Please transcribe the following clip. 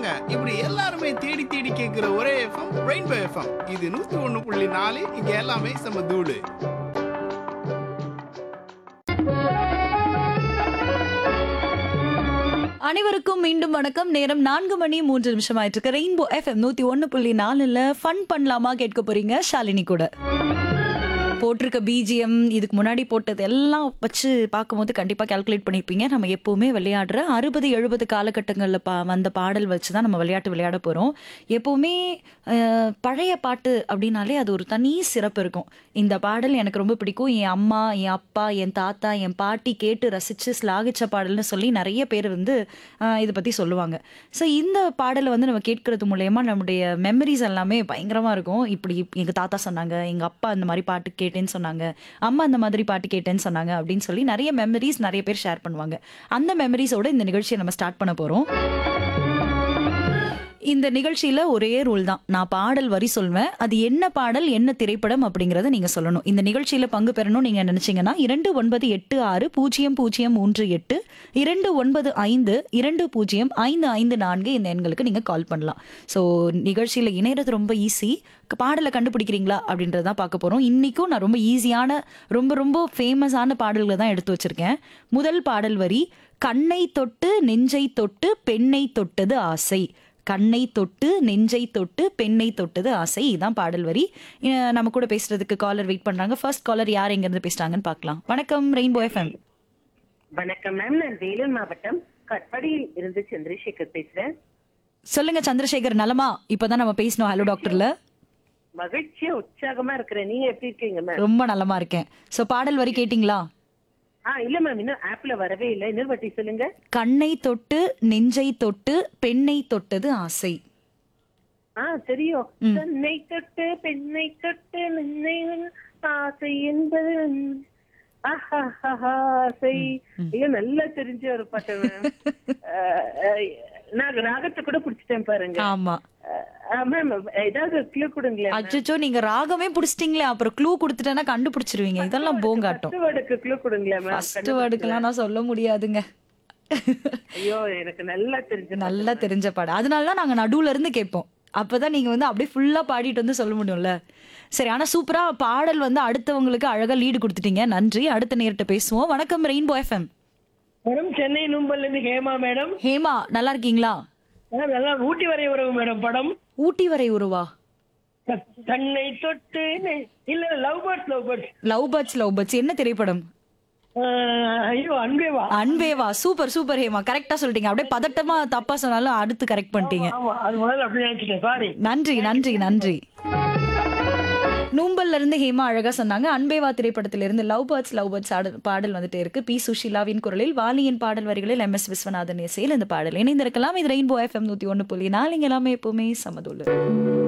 வாங்க இப்படி எல்லாருமே தேடி தேடி கேட்கிற ஒரே எஃப்எம் ரெயின்போ எஃப்எம் இது நூத்தி ஒண்ணு புள்ளி நாலு இங்க எல்லாமே செம்ம தூளு அனைவருக்கும் மீண்டும் வணக்கம் நேரம் நான்கு மணி மூன்று நிமிஷம் ஆயிட்டு இருக்கு ரெயின்போ எஃப்எம் நூத்தி ஒன்னு புள்ளி நாலுல ஃபன் பண்ணலாமா கேட்க போறீங்க ஷாலினி கூட போட்டிருக்க பிஜிஎம் இதுக்கு முன்னாடி போட்டது எல்லாம் வச்சு பார்க்கும்போது கண்டிப்பாக கால்குலேட் பண்ணியிருப்பீங்க நம்ம எப்போவுமே விளையாடுற அறுபது எழுபது காலகட்டங்களில் பா வந்த பாடல் வச்சு தான் நம்ம விளையாட்டு விளையாட போகிறோம் எப்போவுமே அஹ், பழைய பாட்டு அப்படின்னாலே அது ஒரு தனி சிறப்பு இருக்கும் இந்த பாடல் எனக்கு ரொம்ப பிடிக்கும் என் அம்மா என் அப்பா என் தாத்தா என் பாட்டி கேட்டு ரசித்து ஸ்லாகிச்ச பாடல்னு சொல்லி நிறைய பேர் வந்து அஹ், இதை பற்றி சொல்லுவாங்க ஸோ இந்த பாடலை வந்து நம்ம கேட்கறது மூலயமா நம்முடைய மெமரிஸ் எல்லாமே பயங்கரமாக இருக்கும் இப்படி எங்கள் தாத்தா சொன்னாங்க எங்கள் அப்பா இந்த மாதிரி பாட்டு கேட்டேன்னு சொன்னாங்க அம்மா இந்த மாதிரி பாட்டு கேட்டேன்னு சொன்னாங்க அப்படின்னு சொல்லி நிறைய மெமரிஸ் நிறைய பேர் ஷேர் பண்ணுவாங்க அந்த மெமரிஸோட இந்த நிகழ்ச்சியை நம்ம ஸ்டார்ட் பண்ண போகிறோம் இந்த நிகழ்ச்சியில ஒரே ரூல் தான் நான் பாடல் வரி சொல்வேன் அது என்ன பாடல் என்ன திரைப்படம் அப்படிங்கறத நீங்க சொல்லணும் இந்த நிகழ்ச்சியில பங்கு பெறணும் நீங்க நினைச்சீங்கன்னா இரண்டு ஒன்பது எட்டு ஆறு பூஜ்ஜியம் பூஜ்ஜியம் மூன்று எட்டு இரண்டு ஒன்பது ஐந்து இரண்டு பூஜ்ஜியம் ஐந்து ஐந்து நான்கு இந்த எண்களுக்கு நீங்க கால் பண்ணலாம் ஸோ நிகழ்ச்சியில இணையறது ரொம்ப ஈஸி பாடலை கண்டுபிடிக்கிறீங்களா அப்படின்றத தான் பார்க்க போறோம் இன்னைக்கும் நான் ரொம்ப ஈஸியான ரொம்ப ரொம்ப ஃபேமஸான பாடல்களை தான் எடுத்து வச்சிருக்கேன் முதல் பாடல் வரி கண்ணை தொட்டு நெஞ்சை தொட்டு பெண்ணை தொட்டது ஆசை கண்ணை தொட்டு நெஞ்சை தொட்டு பெண்ணை தொட்டது ஆசை இதான் பாடல் வரி அஹ் நம்ம கூட பேசுறதுக்கு காலர் வெயிட் பண்றாங்க ஃபர்ஸ்ட் காலர் யார் எங்க இருந்து பேசுறாங்கன்னு பார்க்கலாம் வணக்கம் ரெயின்போ எஃப்எம் வணக்கம் மேம் நான் வேலூர் மாவட்டம் கட்படியில் இருந்து சந்திரசேகர் பேசுறேன் சொல்லுங்க சந்திரசேகர் நலமா இப்பதான் நம்ம பேசணும் ஹலோ டாக்டர்ல மகிழ்ச்சியா உற்சாகமா இருக்கிறேன் நீங்க எப்படி இருக்கீங்க மேம் ரொம்ப நலமா இருக்கேன் சோ பாடல் வரி கேட்டிங்களா ஆ இல்ல மேம் இன்னும் ஆப்ல வரவே இல்ல இன்னொரு வாட்டி சொல்லுங்க கண்ணை தொட்டு நெஞ்சை தொட்டு பெண்ணை தொட்டது ஆசை ஆ தெரியும் தன்னை தொட்டு பெண்ணை தொட்டு நின்னை ஆசை என்பது ஆஹாஹாஹா, ஆசை ஐயோ நல்லா தெரிஞ்ச ஒரு பாட்டு மேம் அஹ், அஹ், நான் ராகத்தை கூட பிடிச்சிட்டேன் பாருங்க ஆமா மேம் ஏதாவது கிளூ கொடுங்களேன் அச்சோ நீங்க ராகமே புடிச்சிட்டீங்களே அப்புறம் க்ளூ கொடுத்துட்டேன்னா கண்டுபிடிச்சிருவீங்க இதெல்லாம் போங்காட்டம் ஃபர்ஸ்ட் வேர்டுக்கு கிளூ கொடுங்களேன் மேம் ஃபர்ஸ்ட் வேர்டுக்கெல்லாம் நான் சொல்ல முடியாதுங்க ஐயோ எனக்கு நல்லா தெரிஞ்ச நல்லா தெரிஞ்ச பாடம் அதனால தான் நாங்க நடுவுல இருந்து கேட்போம் அப்பதான் நீங்க வந்து அப்படியே ஃபுல்லா பாடிட்டு வந்து சொல்ல முடியும்ல சரி ஆனா சூப்பரா பாடல் வந்து அடுத்தவங்களுக்கு அழகா லீடு கொடுத்துட்டீங்க நன்றி அடுத்த நேரத்தை பேசுவோம் வணக்கம் ரெயின்போ எஃப்எம் மேடம் சென்னை நும்பல்ல இருந்து ஹேமா மேடம் ஹேமா நல்லா இருக்கீங்களா மேடம் நல்லா ஊட்டி வரை உறவு மேடம் படம் ஊட்டி வரை உருவா த- தன்னை தொட்டு நெ- இல்ல love birds love birds love birds love birds என்ன திரைப்படம் ஐயோ அன்பேவா அன்பேவா சூப்பர் சூப்பர் ஹேமா கரெக்டா சொல்லிட்டீங்க அப்படியே பதட்டமா தப்பா சொன்னாலும் அடுத்து கரெக்ட் பண்ணிட்டீங்க ஆமா அது முதல்ல அப்படி நினைச்சிட்டேன் சாரி நன்றி நன்றி நன்றி நூம்பல்ல இருந்து ஹேமா அழகா சொன்னாங்க அன்பேவா திரைப்படத்திலிருந்து லவ் பேர்ட்ஸ் லவ் பேர்ட்ஸ் பாடல் வந்துட்டு இருக்கு பி சுஷிலாவின் குரலில் வாலியின் பாடல் வரிகளில் எம் எஸ் விஸ்வநாதன் இசையில் இந்த பாடல் இணைந்திருக்கலாம் இது ரெயின்போ எஃப்எம் நூத்தி ஒன்று புள்ளி நாலு இங்க எல்லாமே எப்பவுமே சமதுள்ள